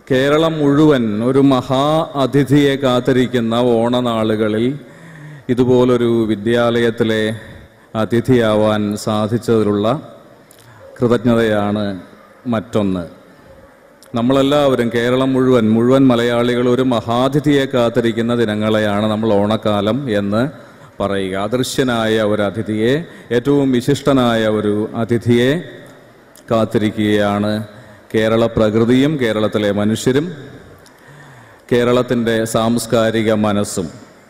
കേരളം മുഴുവൻ ഒരു മഹാ അതിഥിയെ കാത്തിരിക്കുന്ന ഓണനാളുകളിൽ ഇതുപോലൊരു വിദ്യാലയത്തിലെ അതിഥിയാവാൻ സാധിച്ചതിലുള്ള കൃതജ്ഞതയാണ് മറ്റൊന്ന് നമ്മളെല്ലാവരും കേരളം മുഴുവൻ മുഴുവൻ മലയാളികൾ ഒരു മഹാതിഥിയെ കാത്തിരിക്കുന്ന ദിനങ്ങളെയാണ് നമ്മൾ ഓണക്കാലം എന്ന് പറയുക അദൃശ്യനായ ഒരു അതിഥിയെ ഏറ്റവും വിശിഷ്ടനായ ഒരു അതിഥിയെ കാത്തിരിക്കുകയാണ് കേരള പ്രകൃതിയും കേരളത്തിലെ മനുഷ്യരും കേരളത്തിൻ്റെ സാംസ്കാരിക മനസ്സും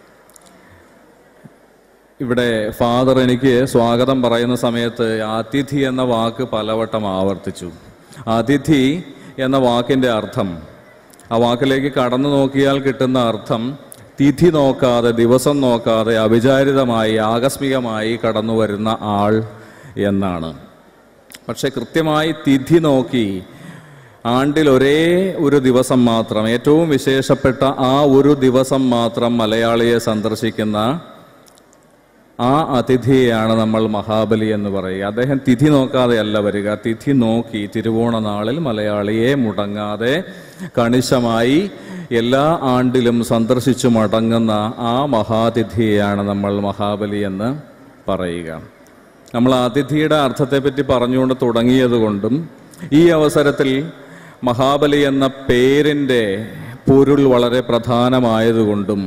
ഇവിടെ ഫാദർ എനിക്ക് സ്വാഗതം പറയുന്ന സമയത്ത് അതിഥി എന്ന വാക്ക് പലവട്ടം ആവർത്തിച്ചു അതിഥി എന്ന വാക്കിൻ്റെ അർത്ഥം ആ വാക്കിലേക്ക് കടന്നു നോക്കിയാൽ കിട്ടുന്ന അർത്ഥം തിഥി നോക്കാതെ ദിവസം നോക്കാതെ അവിചാരിതമായി ആകസ്മികമായി കടന്നു വരുന്ന ആൾ എന്നാണ് പക്ഷെ കൃത്യമായി തിഥി നോക്കി ആണ്ടിൽ ഒരേ ഒരു ദിവസം മാത്രം ഏറ്റവും വിശേഷപ്പെട്ട ആ ഒരു ദിവസം മാത്രം മലയാളിയെ സന്ദർശിക്കുന്ന ആ അതിഥിയെയാണ് നമ്മൾ മഹാബലി എന്ന് പറയുക അദ്ദേഹം തിഥി നോക്കാതെയല്ല വരിക തിഥി നോക്കി തിരുവോണ നാളിൽ മലയാളിയെ മുടങ്ങാതെ കണിശമായി എല്ലാ ആണ്ടിലും സന്ദർശിച്ചു മടങ്ങുന്ന ആ മഹാതിഥിയെയാണ് നമ്മൾ മഹാബലി എന്ന് പറയുക നമ്മൾ അതിഥിയുടെ അർത്ഥത്തെപ്പറ്റി പറഞ്ഞുകൊണ്ട് തുടങ്ങിയത് കൊണ്ടും ഈ അവസരത്തിൽ മഹാബലി എന്ന പേരിൻ്റെ പൊരുൾ വളരെ പ്രധാനമായതുകൊണ്ടും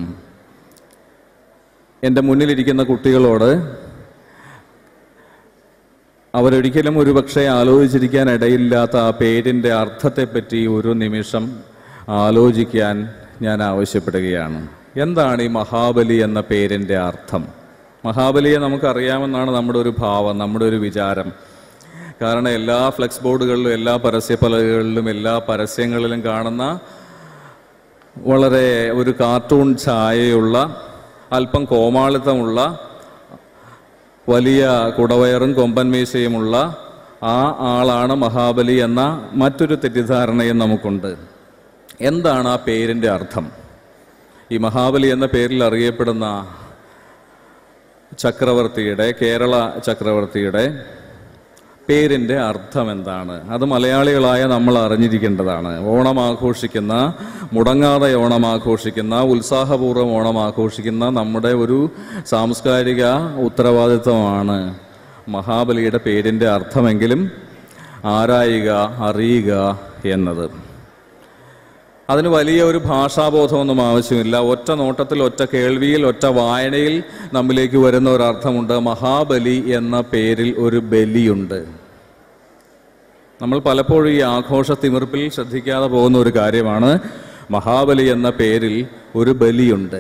എൻ്റെ മുന്നിലിരിക്കുന്ന കുട്ടികളോട് അവരൊരിക്കലും ഒരുപക്ഷെ ആലോചിച്ചിരിക്കാൻ ഇടയില്ലാത്ത ആ പേരിൻ്റെ അർത്ഥത്തെപ്പറ്റി ഒരു നിമിഷം ആലോചിക്കാൻ ഞാൻ ആവശ്യപ്പെടുകയാണ് എന്താണ് ഈ മഹാബലി എന്ന പേരിൻ്റെ അർത്ഥം മഹാബലിയെ നമുക്കറിയാമെന്നാണ് നമ്മുടെ ഒരു ഭാവം നമ്മുടെ ഒരു വിചാരം കാരണം എല്ലാ ഫ്ലെക്സ് ബോർഡുകളിലും എല്ലാ പരസ്യപ്പലകകളിലും എല്ലാ പരസ്യങ്ങളിലും കാണുന്ന വളരെ ഒരു കാർട്ടൂൺ ഛായയുള്ള അല്പം കോമാളിത്തമുള്ള വലിയ കുടവയറും കൊമ്പൻ മീശയുമുള്ള ആ ആളാണ് മഹാബലി എന്ന മറ്റൊരു തെറ്റിദ്ധാരണയും നമുക്കുണ്ട് എന്താണ് ആ പേരിൻ്റെ അർത്ഥം ഈ മഹാബലി എന്ന പേരിൽ അറിയപ്പെടുന്ന ചക്രവർത്തിയുടെ കേരള ചക്രവർത്തിയുടെ പേരിൻ്റെ അർത്ഥം എന്താണ് അത് മലയാളികളായ നമ്മൾ അറിഞ്ഞിരിക്കേണ്ടതാണ് ഓണം ആഘോഷിക്കുന്ന മുടങ്ങാതെ ഓണം ആഘോഷിക്കുന്ന ഉത്സാഹപൂർവ്വം ഓണം ആഘോഷിക്കുന്ന നമ്മുടെ ഒരു സാംസ്കാരിക ഉത്തരവാദിത്വമാണ് മഹാബലിയുടെ പേരിൻ്റെ അർത്ഥമെങ്കിലും ആരായുക അറിയുക എന്നത് അതിന് വലിയ ഒരു ഭാഷാബോധമൊന്നും ആവശ്യമില്ല ഒറ്റ നോട്ടത്തിൽ ഒറ്റ കേൾവിയിൽ ഒറ്റ വായനയിൽ നമ്മിലേക്ക് വരുന്ന ഒരു അർത്ഥമുണ്ട് മഹാബലി എന്ന പേരിൽ ഒരു ബലിയുണ്ട് നമ്മൾ പലപ്പോഴും ഈ ആഘോഷ തിമിർപ്പിൽ ശ്രദ്ധിക്കാതെ പോകുന്ന ഒരു കാര്യമാണ് മഹാബലി എന്ന പേരിൽ ഒരു ബലിയുണ്ട്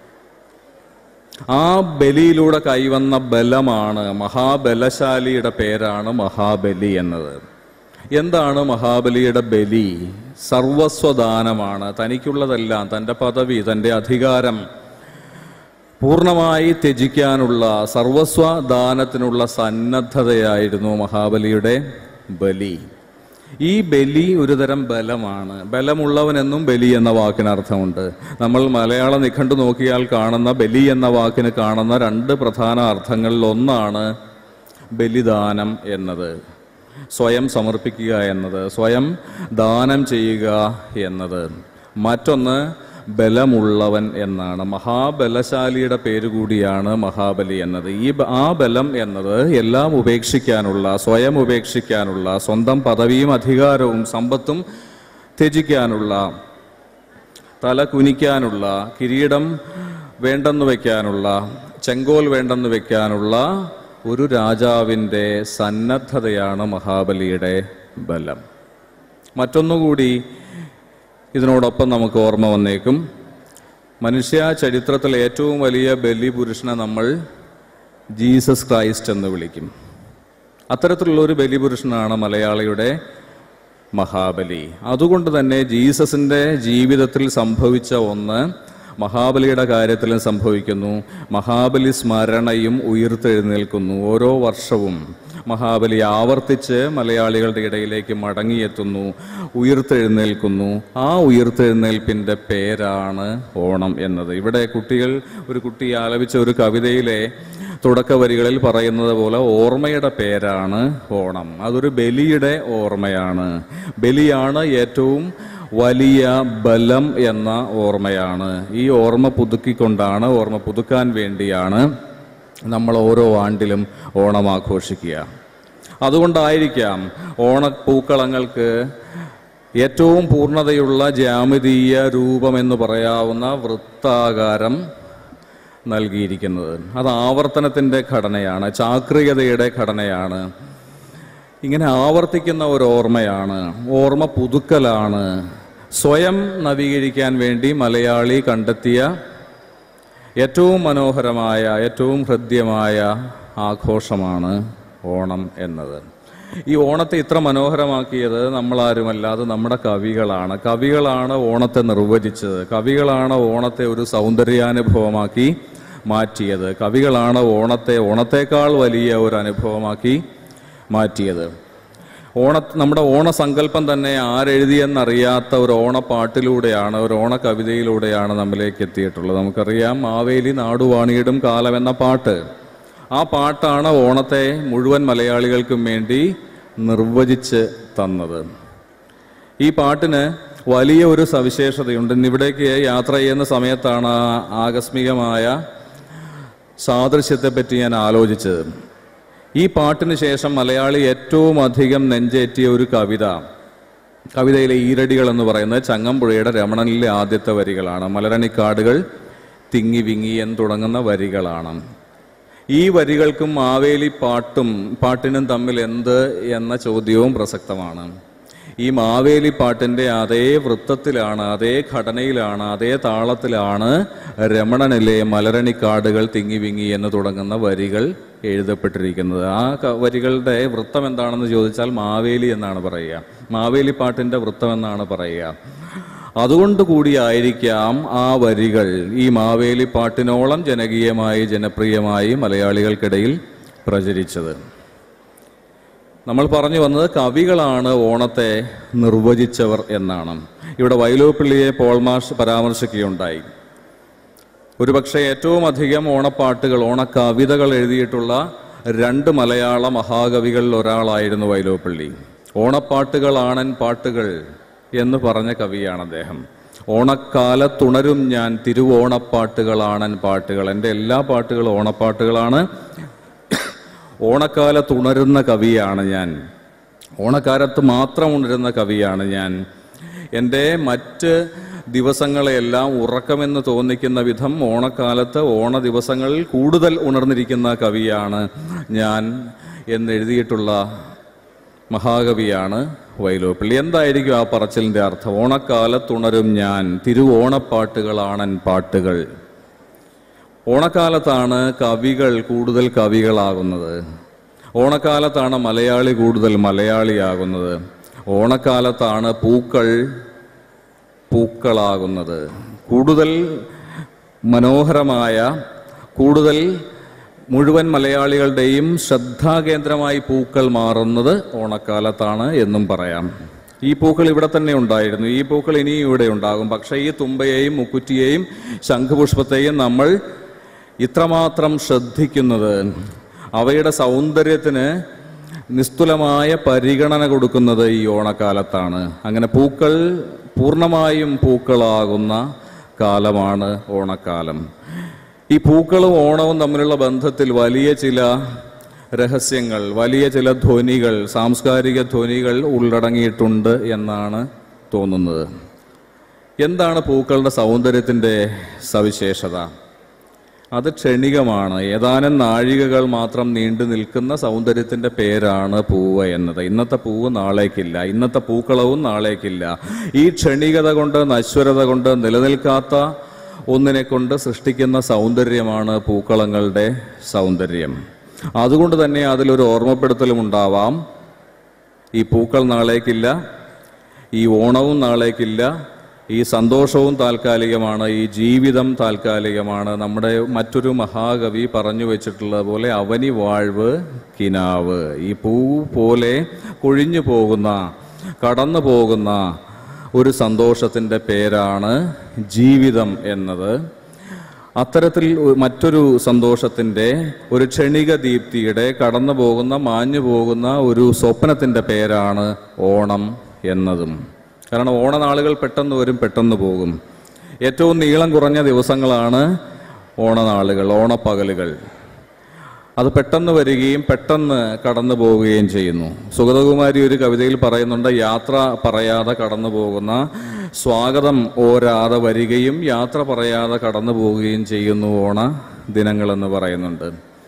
ആ ബലിയിലൂടെ കൈവന്ന ബലമാണ് മഹാബലശാലിയുടെ പേരാണ് മഹാബലി എന്നത് എന്താണ് മഹാബലിയുടെ ബലി സർവസ്വദാനമാണ് തനിക്കുള്ളതെല്ലാം തൻ്റെ പദവി തൻ്റെ അധികാരം പൂർണ്ണമായി ത്യജിക്കാനുള്ള സർവസ്വദാനത്തിനുള്ള സന്നദ്ധതയായിരുന്നു മഹാബലിയുടെ ബലി ഈ ബലി ഒരുതരം ബലമാണ് ബലമുള്ളവനെന്നും ബലി എന്ന വാക്കിന് അർത്ഥമുണ്ട് നമ്മൾ മലയാള നിഘണ്ടു നോക്കിയാൽ കാണുന്ന ബലി എന്ന വാക്കിന് കാണുന്ന രണ്ട് പ്രധാന അർത്ഥങ്ങളിൽ ഒന്നാണ് ബലിദാനം എന്നത് സ്വയം സമർപ്പിക്കുക എന്നത് സ്വയം ദാനം ചെയ്യുക എന്നത് മറ്റൊന്ന് ബലമുള്ളവൻ എന്നാണ് മഹാബലശാലിയുടെ പേര് കൂടിയാണ് മഹാബലി എന്നത് ഈ ബ- ആ ബലം എന്നത് എല്ലാം ഉപേക്ഷിക്കാനുള്ള സ്വയം ഉപേക്ഷിക്കാനുള്ള സ്വന്തം പദവിയും അധികാരവും സമ്പത്തും ത്യജിക്കാനുള്ള തല കുനിക്കാനുള്ള കിരീടം വേണ്ടെന്ന് വയ്ക്കാനുള്ള ചെങ്കോൽ വേണ്ടെന്ന് വയ്ക്കാനുള്ള ഒരു രാജാവിൻ്റെ സന്നദ്ധതയാണ് മഹാബലിയുടെ ബലം മറ്റൊന്നുകൂടി ഇതിനോടൊപ്പം നമുക്ക് ഓർമ്മ വന്നേക്കും മനുഷ്യ ചരിത്രത്തിൽ ഏറ്റവും വലിയ ബലി പുരുഷനെ നമ്മൾ ജീസസ് ക്രൈസ്റ്റ് എന്ന് വിളിക്കും അത്തരത്തിലുള്ള ഒരു ബലിപുരുഷനാണ് മലയാളിയുടെ മഹാബലി അതുകൊണ്ട് തന്നെ ജീസസിന്റെ ജീവിതത്തിൽ സംഭവിച്ച ഒന്ന് മഹാബലിയുടെ കാര്യത്തിലും സംഭവിക്കുന്നു മഹാബലി സ്മരണയും ഉയർത്തെഴുന്നേൽക്കുന്നു ഓരോ വർഷവും മഹാബലി ആവർത്തിച്ച് മലയാളികളുടെ ഇടയിലേക്ക് മടങ്ങിയെത്തുന്നു ഉയർത്തെഴുന്നേൽക്കുന്നു ആ ഉയർത്തെഴുന്നേൽപ്പിൻ്റെ പേരാണ് ഓണം എന്നത് ഇവിടെ കുട്ടികൾ ഒരു കുട്ടി ആലപിച്ച ഒരു കവിതയിലെ തുടക്ക വരികളിൽ പറയുന്നത് പോലെ ഓർമ്മയുടെ പേരാണ് ഓണം അതൊരു ബലിയുടെ ഓർമ്മയാണ് ബലിയാണ് ഏറ്റവും വലിയ ബലം എന്ന ഓർമ്മയാണ് ഈ ഓർമ്മ പുതുക്കിക്കൊണ്ടാണ് ഓർമ്മ പുതുക്കാൻ വേണ്ടിയാണ് നമ്മൾ ഓരോ ആണ്ടിലും ഓണം ആഘോഷിക്കുക അതുകൊണ്ടായിരിക്കാം ഓണപ്പൂക്കളങ്ങൾക്ക് ഏറ്റവും പൂർണ്ണതയുള്ള ജാമിതീയ രൂപമെന്ന് പറയാവുന്ന വൃത്താകാരം നൽകിയിരിക്കുന്നത് അത് ആവർത്തനത്തിൻ്റെ ഘടനയാണ് ചാക്രികതയുടെ ഘടനയാണ് ഇങ്ങനെ ആവർത്തിക്കുന്ന ഒരു ഓർമ്മയാണ് ഓർമ്മ പുതുക്കലാണ് സ്വയം നവീകരിക്കാൻ വേണ്ടി മലയാളി കണ്ടെത്തിയ ഏറ്റവും മനോഹരമായ ഏറ്റവും ഹൃദ്യമായ ആഘോഷമാണ് ഓണം എന്നത് ഈ ഓണത്തെ ഇത്ര മനോഹരമാക്കിയത് നമ്മളാരുമല്ല അത് നമ്മുടെ കവികളാണ് കവികളാണ് ഓണത്തെ നിർവചിച്ചത് കവികളാണ് ഓണത്തെ ഒരു സൗന്ദര്യാനുഭവമാക്കി മാറ്റിയത് കവികളാണ് ഓണത്തെ ഓണത്തേക്കാൾ വലിയ ഒരു അനുഭവമാക്കി മാറ്റിയത് ഓണ നമ്മുടെ ഓണസങ്കല്പം തന്നെ ആരെഴുതിയെന്നറിയാത്ത ഒരു ഓണപ്പാട്ടിലൂടെയാണ് ഒരു ഓണ കവിതയിലൂടെയാണ് നമ്മിലേക്ക് എത്തിയിട്ടുള്ളത് നമുക്കറിയാം മാവേലി നാടുവാണിയിടും കാലം എന്ന പാട്ട് ആ പാട്ടാണ് ഓണത്തെ മുഴുവൻ മലയാളികൾക്കും വേണ്ടി നിർവചിച്ച് തന്നത് ഈ പാട്ടിന് വലിയ ഒരു സവിശേഷതയുണ്ട് ഇന്ന് ഇവിടേക്ക് യാത്ര ചെയ്യുന്ന സമയത്താണ് ആ ആകസ്മികമായ സാദൃശ്യത്തെ പറ്റി ഞാൻ ആലോചിച്ചത് ഈ പാട്ടിന് ശേഷം മലയാളി ഏറ്റവും അധികം നെഞ്ചേറ്റിയ ഒരു കവിത കവിതയിലെ ഈരടികൾ എന്ന് പറയുന്നത് ചങ്ങമ്പുഴയുടെ രമണനിലെ ആദ്യത്തെ വരികളാണ് മലരണിക്കാടുകൾ തിങ്ങി വിങ്ങി എന്ന് തുടങ്ങുന്ന വരികളാണ് ഈ വരികൾക്കും മാവേലി പാട്ടും പാട്ടിനും തമ്മിൽ എന്ത് എന്ന ചോദ്യവും പ്രസക്തമാണ് ഈ മാവേലി പാട്ടിന്റെ അതേ വൃത്തത്തിലാണ് അതേ ഘടനയിലാണ് അതേ താളത്തിലാണ് രമണനിലെ മലരണിക്കാടുകൾ തിങ്ങി വിങ്ങി എന്ന് തുടങ്ങുന്ന വരികൾ എഴുതപ്പെട്ടിരിക്കുന്നത് ആ ക- വരികളുടെ വൃത്തം എന്താണെന്ന് ചോദിച്ചാൽ മാവേലി എന്നാണ് പറയുക മാവേലി പാട്ടിന്റെ വൃത്തം എന്നാണ് പറയുക അതുകൊണ്ട് കൂടിയായിരിക്കാം ആ വരികൾ ഈ മാവേലി പാട്ടിനോളം ജനകീയമായി ജനപ്രിയമായി മലയാളികൾക്കിടയിൽ പ്രചരിച്ചത് നമ്മൾ പറഞ്ഞു വന്നത് കവികളാണ് ഓണത്തെ നിർവചിച്ചവർ എന്നാണ് ഇവിടെ വൈലോപ്പിള്ളിയെ പോൾമാഷ് പരാമർശിക്കുകയുണ്ടായി ഒരുപക്ഷെ ഏറ്റവും അധികം ഓണപ്പാട്ടുകൾ ഓണക്കവിതകൾ എഴുതിയിട്ടുള്ള രണ്ട് മലയാള മഹാകവികളിൽ ഒരാളായിരുന്നു വൈലോപ്പിള്ളി ഓണപ്പാട്ടുകളാണൻ പാട്ടുകൾ എന്ന് പറഞ്ഞ കവിയാണ് അദ്ദേഹം ഓണക്കാലത്തുണരും ഞാൻ തിരുവോണപ്പാട്ടുകളാണൻ പാട്ടുകൾ എൻ്റെ എല്ലാ പാട്ടുകളും ഓണപ്പാട്ടുകളാണ് ഓണക്കാലത്ത് ഉണരുന്ന കവിയാണ് ഞാൻ ഓണക്കാലത്ത് മാത്രം ഉണരുന്ന കവിയാണ് ഞാൻ എൻ്റെ മറ്റ് ദിവസങ്ങളെല്ലാം ഉറക്കമെന്ന് തോന്നിക്കുന്ന വിധം ഓണക്കാലത്ത് ഓണ ദിവസങ്ങളിൽ കൂടുതൽ ഉണർന്നിരിക്കുന്ന കവിയാണ് ഞാൻ എന്നെഴുതിയിട്ടുള്ള മഹാകവിയാണ് വൈലോപ്പിള്ളി എന്തായിരിക്കും ആ പറച്ചിലിൻ്റെ അർത്ഥം ഓണക്കാലത്തുണരും ഞാൻ തിരുവോണപ്പാട്ടുകളാണൻ പാട്ടുകൾ ഓണക്കാലത്താണ് കവികൾ കൂടുതൽ കവികളാകുന്നത് ഓണക്കാലത്താണ് മലയാളി കൂടുതൽ മലയാളിയാകുന്നത് ഓണക്കാലത്താണ് പൂക്കൾ പൂക്കളാകുന്നത് കൂടുതൽ മനോഹരമായ കൂടുതൽ മുഴുവൻ മലയാളികളുടെയും ശ്രദ്ധാകേന്ദ്രമായി പൂക്കൾ മാറുന്നത് ഓണക്കാലത്താണ് എന്നും പറയാം ഈ പൂക്കൾ ഇവിടെ തന്നെ ഉണ്ടായിരുന്നു ഈ പൂക്കൾ ഇനിയും ഇവിടെ ഉണ്ടാകും പക്ഷേ ഈ തുമ്പയെയും മുക്കുറ്റിയെയും ശംഖുപുഷ്പത്തെയും നമ്മൾ ഇത്രമാത്രം ശ്രദ്ധിക്കുന്നത് അവയുടെ സൗന്ദര്യത്തിന് നിസ്തുലമായ പരിഗണന കൊടുക്കുന്നത് ഈ ഓണക്കാലത്താണ് അങ്ങനെ പൂക്കൾ പൂർണ്ണമായും പൂക്കളാകുന്ന കാലമാണ് ഓണക്കാലം ഈ പൂക്കളും ഓണവും തമ്മിലുള്ള ബന്ധത്തിൽ വലിയ ചില രഹസ്യങ്ങൾ വലിയ ചില ധ്വനികൾ സാംസ്കാരിക ധ്വനികൾ ഉള്ളടങ്ങിയിട്ടുണ്ട് എന്നാണ് തോന്നുന്നത് എന്താണ് പൂക്കളുടെ സൗന്ദര്യത്തിൻ്റെ സവിശേഷത അത് ക്ഷണികമാണ് ഏതാനും നാഴികകൾ മാത്രം നീണ്ടു നിൽക്കുന്ന സൗന്ദര്യത്തിന്റെ പേരാണ് പൂവ് എന്നത് ഇന്നത്തെ പൂവ് നാളേക്കില്ല ഇന്നത്തെ പൂക്കളവും നാളേക്കില്ല ഈ ക്ഷണികത കൊണ്ട് നശ്വരത കൊണ്ട് നിലനിൽക്കാത്ത ഒന്നിനെ കൊണ്ട് സൃഷ്ടിക്കുന്ന സൗന്ദര്യമാണ് പൂക്കളങ്ങളുടെ സൗന്ദര്യം അതുകൊണ്ട് തന്നെ അതിലൊരു ഓർമ്മപ്പെടുത്തലും ഉണ്ടാവാം ഈ പൂക്കൾ നാളേക്കില്ല ഈ ഓണവും നാളേക്കില്ല ഈ സന്തോഷവും താൽക്കാലികമാണ് ഈ ജീവിതം താൽക്കാലികമാണ് നമ്മുടെ മറ്റൊരു മഹാകവി പറഞ്ഞു വെച്ചിട്ടുള്ളത് പോലെ അവനി വാഴ്വ് കിനാവ് ഈ പൂ പോലെ കൊഴിഞ്ഞു പോകുന്ന കടന്നു പോകുന്ന ഒരു സന്തോഷത്തിൻ്റെ പേരാണ് ജീവിതം എന്നത് അത്തരത്തിൽ ഒ- മറ്റൊരു സന്തോഷത്തിൻ്റെ ഒരു ക്ഷണിക ദീപ്തിയുടെ കടന്നു പോകുന്ന മാഞ്ഞു പോകുന്ന ഒരു സ്വപ്നത്തിൻ്റെ പേരാണ് ഓണം എന്നതും കാരണം ഓണനാളുകൾ പെട്ടെന്ന് വരും പെട്ടെന്ന് പോകും ഏറ്റവും നീളം കുറഞ്ഞ ദിവസങ്ങളാണ് ഓണനാളുകൾ ഓണപ്പകലുകൾ അത് പെട്ടെന്ന് വരികയും പെട്ടെന്ന് കടന്നു പോവുകയും ചെയ്യുന്നു സുഗതകുമാരി ഒരു കവിതയിൽ പറയുന്നുണ്ട് യാത്ര പറയാതെ കടന്നു പോകുന്ന സ്വാഗതം ഓരാതെ വരികയും യാത്ര പറയാതെ കടന്നു പോവുകയും ചെയ്യുന്നു ഓണ ദിനങ്ങളെന്ന് പറയുന്നുണ്ട്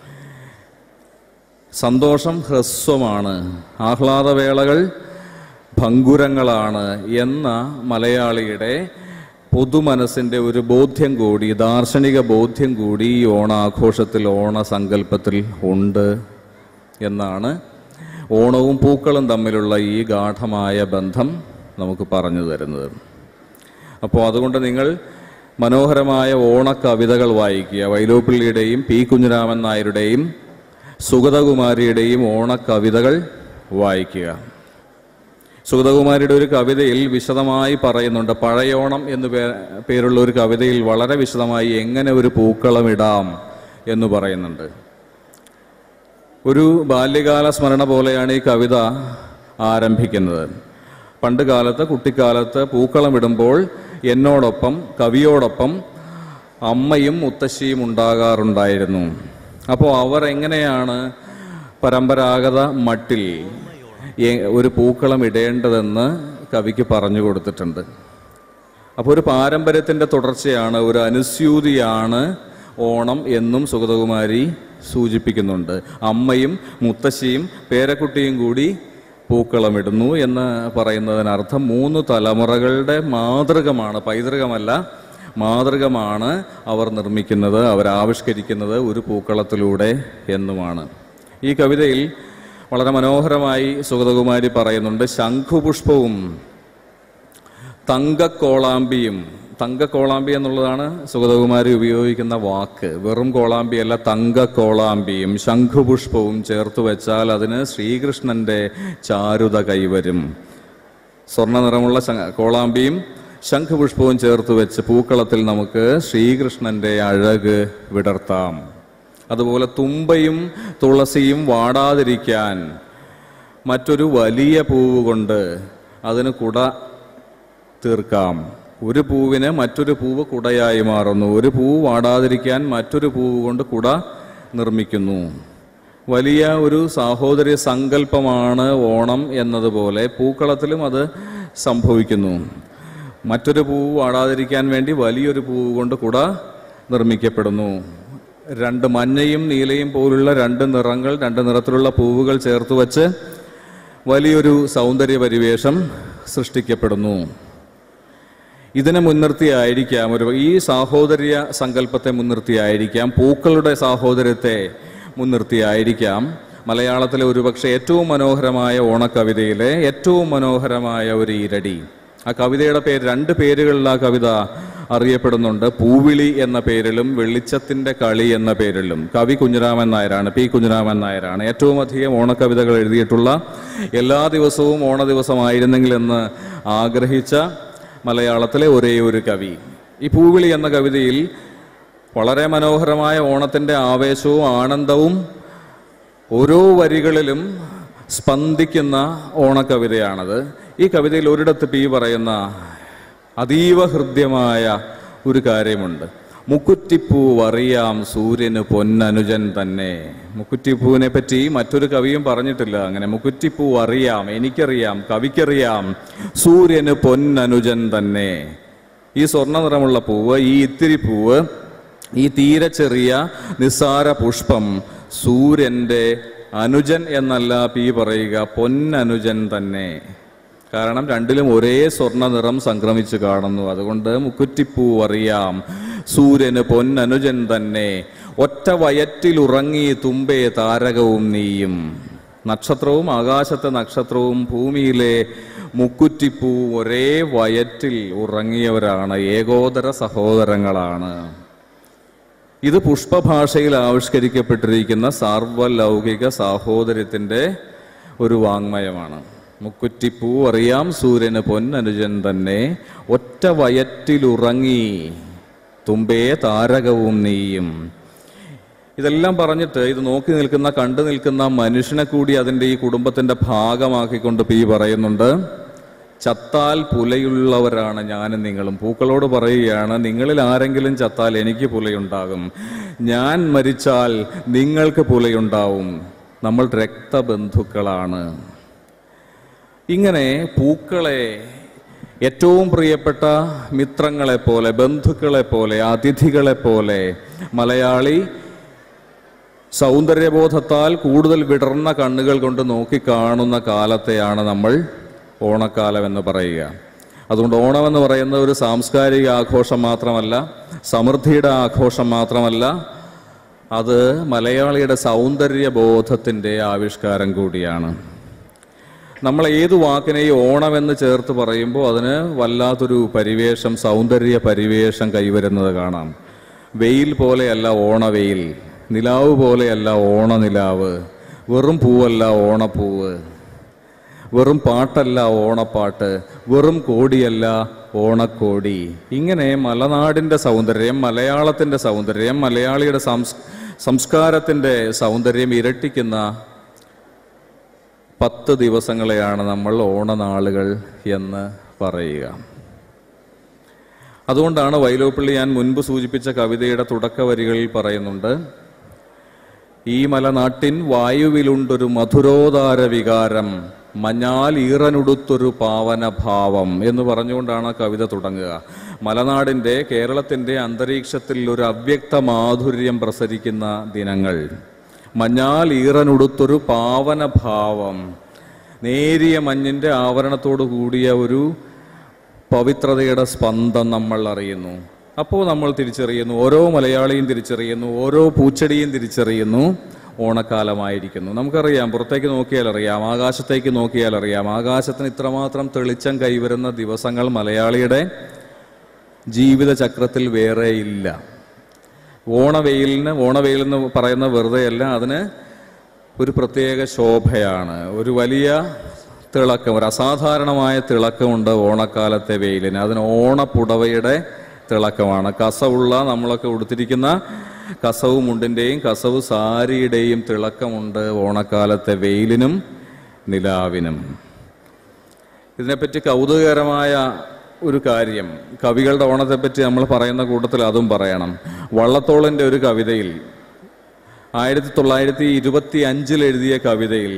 സന്തോഷം ഹ്രസ്വമാണ് ആഹ്ലാദവേളകൾ ഭങ്കുരങ്ങളാണ് എന്ന മലയാളിയുടെ പൊതുമനസ്സിൻ്റെ ഒരു ബോധ്യം കൂടി ദാർശനിക ബോധ്യം കൂടി ഈ ഓണാഘോഷത്തിൽ ഓണസങ്കല്പത്തിൽ ഉണ്ട് എന്നാണ് ഓണവും പൂക്കളും തമ്മിലുള്ള ഈ ഗാഠമായ ബന്ധം നമുക്ക് പറഞ്ഞു തരുന്നത് അപ്പോൾ അതുകൊണ്ട് നിങ്ങൾ മനോഹരമായ ഓണക്കവിതകൾ വായിക്കുക വൈലോപ്പിള്ളിയുടെയും പി കുഞ്ഞിരാമൻ നായരുടെയും സുഗതകുമാരിയുടെയും ഓണക്കവിതകൾ വായിക്കുക സുഗതകുമാരിയുടെ ഒരു കവിതയിൽ വിശദമായി പറയുന്നുണ്ട് പഴയോണം എന്ന് പേ പേരുള്ള ഒരു കവിതയിൽ വളരെ വിശദമായി എങ്ങനെ ഒരു പൂക്കളം ഇടാം എന്ന് പറയുന്നുണ്ട് ഒരു ബാല്യകാല സ്മരണ പോലെയാണ് ഈ കവിത ആരംഭിക്കുന്നത് പണ്ട് കാലത്ത് കുട്ടിക്കാലത്ത് പൂക്കളം ഇടുമ്പോൾ എന്നോടൊപ്പം കവിയോടൊപ്പം അമ്മയും മുത്തശ്ശിയും ഉണ്ടാകാറുണ്ടായിരുന്നു അപ്പോൾ അവർ എങ്ങനെയാണ് പരമ്പരാഗത മട്ടിൽ എ- ഒരു പൂക്കളം ഇടേണ്ടതെന്ന് കവിക്ക് പറഞ്ഞു കൊടുത്തിട്ടുണ്ട് അപ്പോൾ ഒരു പാരമ്പര്യത്തിൻ്റെ തുടർച്ചയാണ് ഒരു അനുസ്യൂതിയാണ് ഓണം എന്നും സുഗതകുമാരി സൂചിപ്പിക്കുന്നുണ്ട് അമ്മയും മുത്തശ്ശിയും പേരക്കുട്ടിയും കൂടി പൂക്കളമിടുന്നു എന്ന് പറയുന്നതിനർത്ഥം മൂന്ന് തലമുറകളുടെ മാതൃകമാണ് പൈതൃകമല്ല മാതൃകമാണ് അവർ നിർമ്മിക്കുന്നത് അവർ ആവിഷ്കരിക്കുന്നത് ഒരു പൂക്കളത്തിലൂടെ എന്നുമാണ് ഈ കവിതയിൽ വളരെ മനോഹരമായി സുഗതകുമാരി പറയുന്നുണ്ട് ശംഖുപുഷ്പവും തങ്കക്കോളാമ്പിയും തങ്കക്കോളാമ്പി എന്നുള്ളതാണ് സുഗതകുമാരി ഉപയോഗിക്കുന്ന വാക്ക് വെറും കോളാമ്പിയല്ല തങ്കക്കോളാമ്പിയും ശംഖുപുഷ്പവും ചേർത്ത് വെച്ചാൽ അതിന് ശ്രീകൃഷ്ണന്റെ ചാരുത കൈവരും സ്വർണ്ണ നിറമുള്ള ശ- കോളാമ്പിയും ശംഖുപുഷ്പവും ചേർത്ത് വെച്ച് പൂക്കളത്തിൽ നമുക്ക് ശ്രീകൃഷ്ണന്റെ അഴക് വിടർത്താം അതുപോലെ തുമ്പയും തുളസിയും വാടാതിരിക്കാൻ മറ്റൊരു വലിയ പൂവ് കൊണ്ട് അതിന് കുട തീർക്കാം ഒരു പൂവിന് മറ്റൊരു പൂവ് കുടയായി മാറുന്നു ഒരു പൂവ് വാടാതിരിക്കാൻ മറ്റൊരു പൂവ് കൊണ്ട് കുട നിർമ്മിക്കുന്നു വലിയ ഒരു സാഹോദര്യ സങ്കല്പമാണ് ഓണം എന്നതുപോലെ പൂക്കളത്തിലും അത് സംഭവിക്കുന്നു മറ്റൊരു പൂവ് വാടാതിരിക്കാൻ വേണ്ടി വലിയൊരു പൂവ് കൊണ്ട് കുട നിർമ്മിക്കപ്പെടുന്നു രണ്ട് മഞ്ഞയും നീലയും പോലുള്ള രണ്ട് നിറങ്ങൾ രണ്ട് നിറത്തിലുള്ള പൂവുകൾ ചേർത്ത് വച്ച് വലിയൊരു സൗന്ദര്യ പരിവേഷം സൃഷ്ടിക്കപ്പെടുന്നു ഇതിനെ മുൻനിർത്തിയായിരിക്കാം ഒരു ഈ സാഹോദര്യ സങ്കല്പത്തെ മുൻനിർത്തിയായിരിക്കാം പൂക്കളുടെ സാഹോദര്യത്തെ മുൻനിർത്തിയായിരിക്കാം മലയാളത്തിലെ ഒരുപക്ഷെ ഏറ്റവും മനോഹരമായ ഓണക്കവിതയിലെ ഏറ്റവും മനോഹരമായ ഒരു ഈരടി ആ കവിതയുടെ പേര് രണ്ട് പേരുകളിൽ ആ കവിത അറിയപ്പെടുന്നുണ്ട് പൂവിളി എന്ന പേരിലും വെളിച്ചത്തിന്റെ കളി എന്ന പേരിലും കവി കുഞ്ഞിരാമൻ നായരാണ് പി കുഞ്ഞിരാമൻ നായരാണ് ഏറ്റവും അധികം ഓണക്കവിതകൾ എഴുതിയിട്ടുള്ള എല്ലാ ദിവസവും ഓണ ദിവസമായിരുന്നെങ്കിൽ എന്ന് ആഗ്രഹിച്ച മലയാളത്തിലെ ഒരേ ഒരു കവി ഈ പൂവിളി എന്ന കവിതയിൽ വളരെ മനോഹരമായ ഓണത്തിൻ്റെ ആവേശവും ആനന്ദവും ഓരോ വരികളിലും സ്പന്ദിക്കുന്ന ഓണക്കവിതയാണത് ഈ കവിതയിൽ ഒരിടത്ത് പി പറയുന്ന അതീവ ഹൃദ്യമായ ഒരു കാര്യമുണ്ട് മുക്കുറ്റിപ്പൂവ് അറിയാം സൂര്യന് പൊന്നനുജൻ തന്നെ മുക്കുറ്റിപ്പൂവിനെ പറ്റി മറ്റൊരു കവിയും പറഞ്ഞിട്ടില്ല അങ്ങനെ മുക്കുറ്റിപ്പൂവ് അറിയാം എനിക്കറിയാം കവിക്കറിയാം സൂര്യന് പൊന്നനുജൻ തന്നെ ഈ സ്വർണ്ണ നിറമുള്ള പൂവ് ഈ ഇത്തിരി പൂവ് ഈ തീരെ ചെറിയ നിസ്സാര പുഷ്പം സൂര്യന്റെ അനുജൻ എന്നല്ല പി പറയുക പൊന്നനുജൻ തന്നെ കാരണം രണ്ടിലും ഒരേ സ്വർണ്ണ നിറം സംക്രമിച്ചു കാണുന്നു അതുകൊണ്ട് മുക്കുറ്റിപ്പൂ അറിയാം സൂര്യന് പൊന്നനുജൻ തന്നെ ഒറ്റ വയറ്റിലുറങ്ങി തുമ്പേ താരകവും നീയും നക്ഷത്രവും ആകാശത്തെ നക്ഷത്രവും ഭൂമിയിലെ മുക്കുറ്റിപ്പൂ ഒരേ വയറ്റിൽ ഉറങ്ങിയവരാണ് ഏകോദര സഹോദരങ്ങളാണ് ഇത് പുഷ്പഭാഷയിൽ ആവിഷ്കരിക്കപ്പെട്ടിരിക്കുന്ന സാർവലൗകിക സാഹോദര്യത്തിൻ്റെ ഒരു വാങ്മയമാണ് മുക്കുറ്റിപ്പൂ അറിയാം സൂര്യന് പൊന്നനുജൻ തന്നെ ഒറ്റ വയറ്റിലുറങ്ങി തുമ്പേ താരകവും നീയും ഇതെല്ലാം പറഞ്ഞിട്ട് ഇത് നോക്കി നിൽക്കുന്ന കണ്ടു നിൽക്കുന്ന മനുഷ്യനെ കൂടി അതിൻ്റെ ഈ കുടുംബത്തിൻ്റെ ഭാഗമാക്കിക്കൊണ്ട് പി പറയുന്നുണ്ട് ചത്താൽ പുലയുള്ളവരാണ് ഞാനും നിങ്ങളും പൂക്കളോട് പറയുകയാണ് നിങ്ങളിൽ ആരെങ്കിലും ചത്താൽ എനിക്ക് പുലയുണ്ടാകും ഞാൻ മരിച്ചാൽ നിങ്ങൾക്ക് പുലയുണ്ടാവും നമ്മൾ രക്തബന്ധുക്കളാണ് ഇങ്ങനെ പൂക്കളെ ഏറ്റവും പ്രിയപ്പെട്ട മിത്രങ്ങളെ പോലെ ബന്ധുക്കളെ പോലെ അതിഥികളെ പോലെ മലയാളി സൗന്ദര്യബോധത്താൽ കൂടുതൽ വിടർന്ന കണ്ണുകൾ കൊണ്ട് നോക്കിക്കാണുന്ന കാലത്തെയാണ് നമ്മൾ ഓണക്കാലം എന്ന് പറയുക അതുകൊണ്ട് ഓണം എന്ന് പറയുന്നത് ഒരു സാംസ്കാരിക ആഘോഷം മാത്രമല്ല സമൃദ്ധിയുടെ ആഘോഷം മാത്രമല്ല അത് മലയാളിയുടെ സൗന്ദര്യബോധത്തിൻ്റെ ആവിഷ്കാരം കൂടിയാണ് നമ്മൾ ഏത് വാക്കിനെയും ഓണമെന്ന് ചേർത്ത് പറയുമ്പോൾ അതിന് വല്ലാത്തൊരു പരിവേഷം സൗന്ദര്യ പരിവേഷം കൈവരുന്നത് കാണാം വെയിൽ പോലെയല്ല ഓണവെയിൽ നിലാവ് പോലെയല്ല ഓണനിലാവ് വെറും പൂവല്ല ഓണപ്പൂവ് വെറും പാട്ടല്ല ഓണപ്പാട്ട് വെറും കോടിയല്ല ഓണക്കോടി ഇങ്ങനെ മലനാടിൻ്റെ സൗന്ദര്യം മലയാളത്തിൻ്റെ സൗന്ദര്യം മലയാളിയുടെ സംസ് സംസ്കാരത്തിൻ്റെ സൗന്ദര്യം ഇരട്ടിക്കുന്ന പത്ത് ദിവസങ്ങളെയാണ് നമ്മൾ ഓണനാളുകൾ എന്ന് പറയുക അതുകൊണ്ടാണ് വൈലോപ്പിള്ളി ഞാൻ മുൻപ് സൂചിപ്പിച്ച കവിതയുടെ തുടക്ക വരികളിൽ പറയുന്നുണ്ട് ഈ മലനാട്ടിൻ വായുവിലുണ്ടൊരു മധുരോദാര വികാരം മഞ്ഞാൽ ഈറനുടുത്തൊരു പാവനഭാവം എന്ന് പറഞ്ഞുകൊണ്ടാണ് ആ കവിത തുടങ്ങുക മലനാടിൻ്റെ കേരളത്തിൻ്റെ അന്തരീക്ഷത്തിൽ ഒരു അവ്യക്ത മാധുര്യം പ്രസരിക്കുന്ന ദിനങ്ങൾ മഞ്ഞാൽ ഈറനുടുത്തൊരു പാവനഭാവം നേരിയ മഞ്ഞിൻ്റെ ആവരണത്തോടു കൂടിയ ഒരു പവിത്രതയുടെ സ്പന്ദം നമ്മൾ അറിയുന്നു അപ്പോൾ നമ്മൾ തിരിച്ചറിയുന്നു ഓരോ മലയാളിയും തിരിച്ചറിയുന്നു ഓരോ പൂച്ചെടിയും തിരിച്ചറിയുന്നു ഓണക്കാലമായിരിക്കുന്നു നമുക്കറിയാം പുറത്തേക്ക് നോക്കിയാൽ അറിയാം ആകാശത്തേക്ക് നോക്കിയാൽ അറിയാം ആകാശത്തിന് ഇത്രമാത്രം തെളിച്ചം കൈവരുന്ന ദിവസങ്ങൾ മലയാളിയുടെ ജീവിതചക്രത്തിൽ വേറെയില്ല ഓണവെയിലിന് ഓണവെയിൽ എന്ന് പറയുന്ന വെറുതെയല്ല അതിന് ഒരു പ്രത്യേക ശോഭയാണ് ഒരു വലിയ തിളക്കം ഒരു അസാധാരണമായ തിളക്കമുണ്ട് ഓണക്കാലത്തെ വെയിലിന് അതിന് ഓണപ്പുടവയുടെ തിളക്കമാണ് കസവുള്ള നമ്മളൊക്കെ ഉടുത്തിരിക്കുന്ന കസവ് മുണ്ടിൻ്റെയും കസവ് സാരിയുടെയും തിളക്കമുണ്ട് ഓണക്കാലത്തെ വെയിലിനും നിലാവിനും ഇതിനെപ്പറ്റി കൗതുകകരമായ ഒരു കാര്യം കവികളുടെ ഓണത്തെപ്പറ്റി നമ്മൾ പറയുന്ന കൂട്ടത്തിൽ അതും പറയണം വള്ളത്തോളിൻ്റെ ഒരു കവിതയിൽ ആയിരത്തി തൊള്ളായിരത്തി ഇരുപത്തി അഞ്ചിൽ എഴുതിയ കവിതയിൽ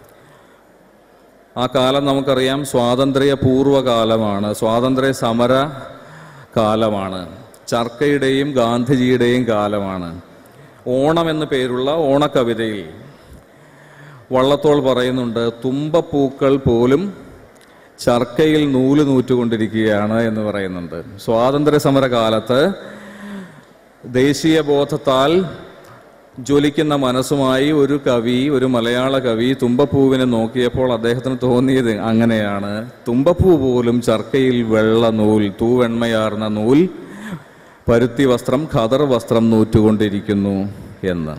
ആ കാലം നമുക്കറിയാം സ്വാതന്ത്ര്യ പൂർവ്വകാലമാണ് സ്വാതന്ത്ര്യ സമര കാലമാണ് ചർക്കയുടെയും ഗാന്ധിജിയുടെയും കാലമാണ് ഓണം എന്ന പേരുള്ള ഓണക്കവിതയിൽ വള്ളത്തോൾ പറയുന്നുണ്ട് തുമ്പപ്പൂക്കൾ പോലും ചർക്കയിൽ നൂല് നൂറ്റുകൊണ്ടിരിക്കുകയാണ് എന്ന് പറയുന്നുണ്ട് സ്വാതന്ത്ര്യ സമര കാലത്ത് ദേശീയ ബോധത്താൽ ജ്വലിക്കുന്ന മനസ്സുമായി ഒരു കവി ഒരു മലയാള കവി തുമ്പപ്പൂവിനെ നോക്കിയപ്പോൾ അദ്ദേഹത്തിന് തോന്നിയത് അങ്ങനെയാണ് തുമ്പപ്പൂ പോലും ചർക്കയിൽ വെള്ള നൂൽ തൂവെണ്മയാർന്ന നൂൽ പരുത്തി വസ്ത്രം ഖദർ വസ്ത്രം നൂറ്റുകൊണ്ടിരിക്കുന്നു എന്ന്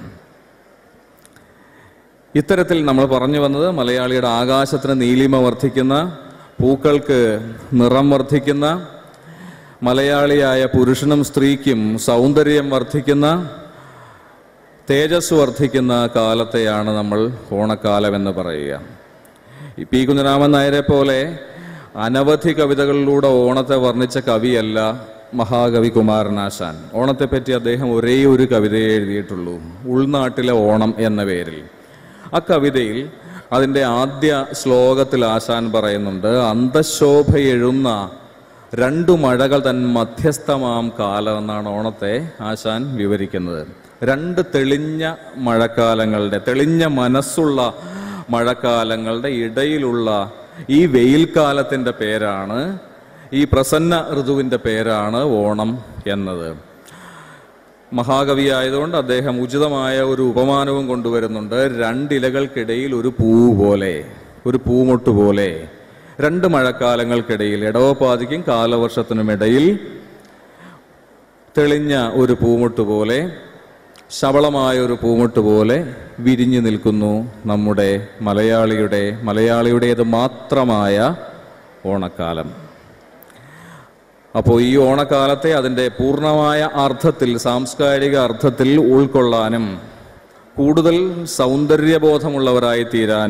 ഇത്തരത്തിൽ നമ്മൾ പറഞ്ഞു വന്നത് മലയാളിയുടെ ആകാശത്തിന് നീലിമ വർദ്ധിക്കുന്ന പൂക്കൾക്ക് നിറം വർദ്ധിക്കുന്ന മലയാളിയായ പുരുഷനും സ്ത്രീക്കും സൗന്ദര്യം വർദ്ധിക്കുന്ന തേജസ് വർദ്ധിക്കുന്ന കാലത്തെയാണ് നമ്മൾ ഓണക്കാലം എന്ന് പറയുക ഈ പി കുഞ്ഞിരാമൻ നായരെ പോലെ അനവധി കവിതകളിലൂടെ ഓണത്തെ വർണ്ണിച്ച കവിയല്ല മഹാകവി കുമാരനാശാൻ ഓണത്തെപ്പറ്റി അദ്ദേഹം ഒരേ ഒരു കവിതയെ എഴുതിയിട്ടുള്ളൂ ഉൾനാട്ടിലെ ഓണം എന്ന പേരിൽ ആ കവിതയിൽ അതിൻ്റെ ആദ്യ ശ്ലോകത്തിൽ ആശാൻ പറയുന്നുണ്ട് അന്തശോഭയെഴുന്ന രണ്ടു മഴകൾ തൻ മധ്യസ്ഥമാം കാലം എന്നാണ് ഓണത്തെ ആശാൻ വിവരിക്കുന്നത് രണ്ട് തെളിഞ്ഞ മഴക്കാലങ്ങളുടെ തെളിഞ്ഞ മനസ്സുള്ള മഴക്കാലങ്ങളുടെ ഇടയിലുള്ള ഈ വെയിൽ കാലത്തിൻ്റെ പേരാണ് ഈ പ്രസന്ന ഋതുവിൻ്റെ പേരാണ് ഓണം എന്നത് മഹാകവിയായതുകൊണ്ട് അദ്ദേഹം ഉചിതമായ ഒരു ഉപമാനവും കൊണ്ടുവരുന്നുണ്ട് രണ്ടിലകൾക്കിടയിൽ ഒരു പൂ പോലെ ഒരു പൂമൊട്ട് പോലെ രണ്ട് മഴക്കാലങ്ങൾക്കിടയിൽ ഇടവപ്പാതിക്കും കാലവർഷത്തിനുമിടയിൽ തെളിഞ്ഞ ഒരു പൂമൊട്ട് പോലെ ശബളമായ ഒരു പൂമൊട്ട് പോലെ വിരിഞ്ഞു നിൽക്കുന്നു നമ്മുടെ മലയാളിയുടെ മലയാളിയുടേത് മാത്രമായ ഓണക്കാലം അപ്പോൾ ഈ ഓണക്കാലത്തെ അതിൻ്റെ പൂർണ്ണമായ അർത്ഥത്തിൽ സാംസ്കാരിക അർത്ഥത്തിൽ ഉൾക്കൊള്ളാനും കൂടുതൽ സൗന്ദര്യബോധമുള്ളവരായി തീരാനും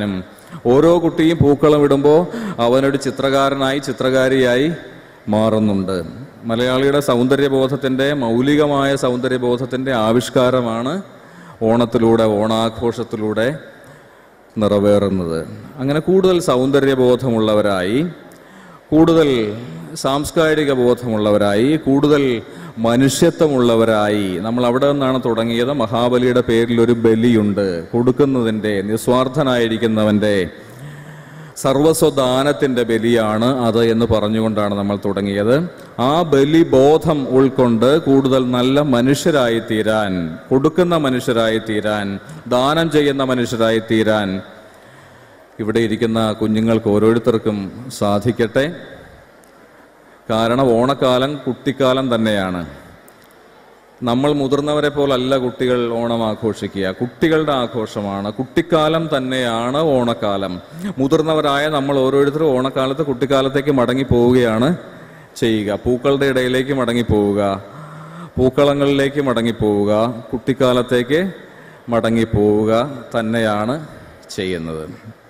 ഓരോ കുട്ടിയും പൂക്കളം ഇടുമ്പോൾ അവനൊരു ചിത്രകാരനായി ചിത്രകാരിയായി മാറുന്നുണ്ട് മലയാളിയുടെ സൗന്ദര്യബോധത്തിൻ്റെ മൗലികമായ സൗന്ദര്യബോധത്തിൻ്റെ ആവിഷ്കാരമാണ് ഓണത്തിലൂടെ ഓണാഘോഷത്തിലൂടെ നിറവേറുന്നത് അങ്ങനെ കൂടുതൽ സൗന്ദര്യബോധമുള്ളവരായി കൂടുതൽ സാംസ്കാരിക ബോധമുള്ളവരായി കൂടുതൽ മനുഷ്യത്വമുള്ളവരായി നമ്മൾ അവിടെ നിന്നാണ് തുടങ്ങിയത് മഹാബലിയുടെ പേരിൽ ഒരു ബലിയുണ്ട് കൊടുക്കുന്നതിൻ്റെ നിസ്വാർത്ഥനായിരിക്കുന്നവൻ്റെ സർവസ്വദാനത്തിൻ്റെ ബലിയാണ് അത് എന്ന് പറഞ്ഞുകൊണ്ടാണ് നമ്മൾ തുടങ്ങിയത് ആ ബലിബോധം ഉൾക്കൊണ്ട് കൂടുതൽ നല്ല മനുഷ്യരായി തീരാൻ കൊടുക്കുന്ന മനുഷ്യരായി തീരാൻ ദാനം ചെയ്യുന്ന മനുഷ്യരായി തീരാൻ ഇവിടെ ഇരിക്കുന്ന കുഞ്ഞുങ്ങൾക്ക് ഓരോരുത്തർക്കും സാധിക്കട്ടെ കാരണം ഓണക്കാലം കുട്ടിക്കാലം തന്നെയാണ് നമ്മൾ മുതിർന്നവരെ പോലല്ല കുട്ടികൾ ഓണം ആഘോഷിക്കുക കുട്ടികളുടെ ആഘോഷമാണ് കുട്ടിക്കാലം തന്നെയാണ് ഓണക്കാലം മുതിർന്നവരായ നമ്മൾ ഓരോരുത്തരും ഓണക്കാലത്ത് കുട്ടിക്കാലത്തേക്ക് മടങ്ങി പോവുകയാണ് ചെയ്യുക പൂക്കളുടെ ഇടയിലേക്ക് മടങ്ങി പോവുക പൂക്കളങ്ങളിലേക്ക് മടങ്ങി പോവുക കുട്ടിക്കാലത്തേക്ക് മടങ്ങി പോവുക തന്നെയാണ് ചെയ്യുന്നത്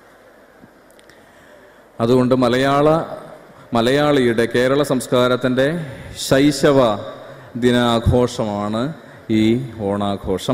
അതുകൊണ്ട് മലയാള മലയാളിയുടെ കേരള സംസ്കാരത്തിൻ്റെ ശൈശവ ദിനാഘോഷമാണ് ഈ ഓണാഘോഷം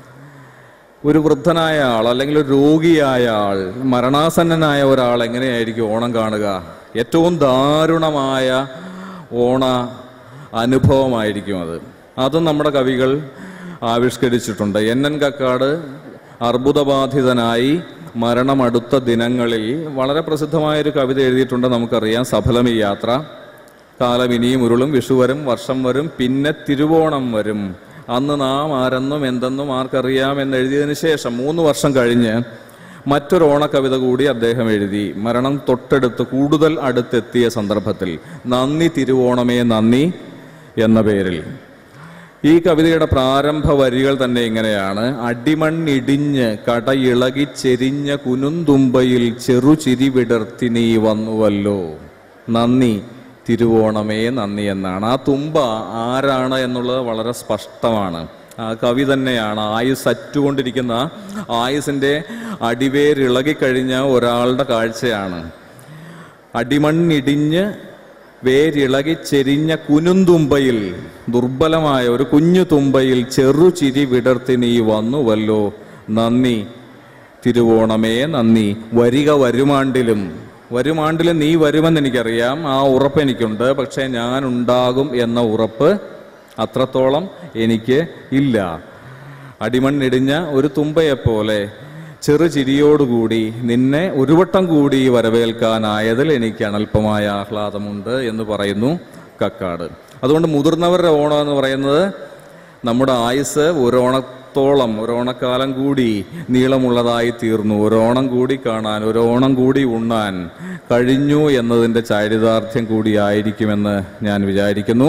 ഒരു വൃദ്ധനായ ആൾ അല്ലെങ്കിൽ ഒരു രോഗിയായ ആൾ മരണാസന്നനായ ഒരാൾ എങ്ങനെയായിരിക്കും ഓണം കാണുക ഏറ്റവും ദാരുണമായ ഓണ അനുഭവമായിരിക്കും അത് അതും നമ്മുടെ കവികൾ ആവിഷ്കരിച്ചിട്ടുണ്ട് എൻ എൻ കക്കാട് അർബുദബാധിതനായി മരണമടുത്ത ദിനങ്ങളിൽ വളരെ പ്രസിദ്ധമായ ഒരു കവിത എഴുതിയിട്ടുണ്ട് നമുക്കറിയാം സഫലം ഈ യാത്ര കാലം ഇനിയും ഉരുളും വിഷു വരും വർഷം വരും പിന്നെ തിരുവോണം വരും അന്ന് നാം ആരെന്നും എന്തെന്നും ആർക്കറിയാം എന്ന് എഴുതിയതിനു ശേഷം മൂന്ന് വർഷം കഴിഞ്ഞ് മറ്റൊരു ഓണക്കവിത കൂടി അദ്ദേഹം എഴുതി മരണം തൊട്ടടുത്ത് കൂടുതൽ അടുത്തെത്തിയ സന്ദർഭത്തിൽ നന്ദി തിരുവോണമേ നന്ദി എന്ന പേരിൽ ഈ കവിതയുടെ പ്രാരംഭ വരികൾ തന്നെ ഇങ്ങനെയാണ് അടിമണ്ണിടിഞ്ഞ് കടയിളകി ചെരിഞ്ഞ കുനുന്തുമ്പയിൽ ചെറുചിരി വിടർത്തി നീ വന്നുവല്ലോ നന്ദി തിരുവോണമേ നന്ദി എന്നാണ് ആ തുമ്പ ആരാണ് എന്നുള്ളത് വളരെ സ്പഷ്ടമാണ് ആ കവി തന്നെയാണ് ആയുസ് അറ്റുകൊണ്ടിരിക്കുന്ന ആയുസിൻ്റെ അടിവേരിളകിക്കഴിഞ്ഞ ഒരാളുടെ കാഴ്ചയാണ് അടിമണ്ണിടിഞ്ഞ് വേരിളകി ചെരിഞ്ഞ കുനുന്തുമ്പയിൽ ദുർബലമായ ഒരു കുഞ്ഞു തുമ്പയിൽ ചെറുചിരി വിടർത്തി നീ വന്നുവല്ലോ നന്ദി തിരുവോണമേ നന്ദി വരിക വരുമാണ്ടിലും വരുമാണ്ടിലും നീ വരുമെന്ന് എനിക്കറിയാം ആ ഉറപ്പ് എനിക്കുണ്ട് പക്ഷേ ഞാൻ ഉണ്ടാകും എന്ന ഉറപ്പ് അത്രത്തോളം എനിക്ക് ഇല്ല അടിമണ്ണിടിഞ്ഞ ഒരു തുമ്പയെപ്പോലെ ചെറുചിരിയോടുകൂടി നിന്നെ ഒരു വട്ടം കൂടി വരവേൽക്കാനായതിൽ എനിക്ക് അനൽപമായ ആഹ്ലാദമുണ്ട് എന്ന് പറയുന്നു കക്കാട് അതുകൊണ്ട് മുതിർന്നവരുടെ ഓണം എന്ന് പറയുന്നത് നമ്മുടെ ആയുസ് ഒരോണത്തോളം ഒരോണക്കാലം കൂടി നീളമുള്ളതായി തീർന്നു ഒരോണം കൂടി കാണാൻ ഒരോണം കൂടി ഉണ്ണാൻ കഴിഞ്ഞു എന്നതിൻ്റെ ചാരിതാർത്ഥ്യം കൂടിയായിരിക്കുമെന്ന് ഞാൻ വിചാരിക്കുന്നു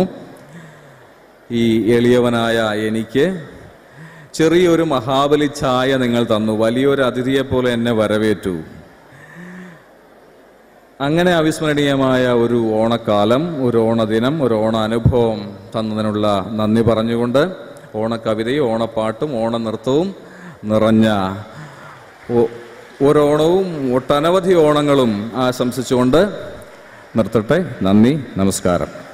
ഈ എളിയവനായ എനിക്ക് ചെറിയൊരു മഹാബലി ഛായ നിങ്ങൾ തന്നു വലിയൊരു അതിഥിയെ പോലെ എന്നെ വരവേറ്റു അങ്ങനെ അവിസ്മരണീയമായ ഒരു ഓണക്കാലം ഒരു ഓണദിനം ഒരു ഓണ അനുഭവം തന്നതിനുള്ള നന്ദി പറഞ്ഞുകൊണ്ട് ഓണക്കവിതയും ഓണപ്പാട്ടും ഓണനൃത്തവും നിറഞ്ഞ ഒ- ഒരോണവും ഒട്ടനവധി ഓണങ്ങളും ആശംസിച്ചുകൊണ്ട് നിർത്തട്ടെ നന്ദി നമസ്കാരം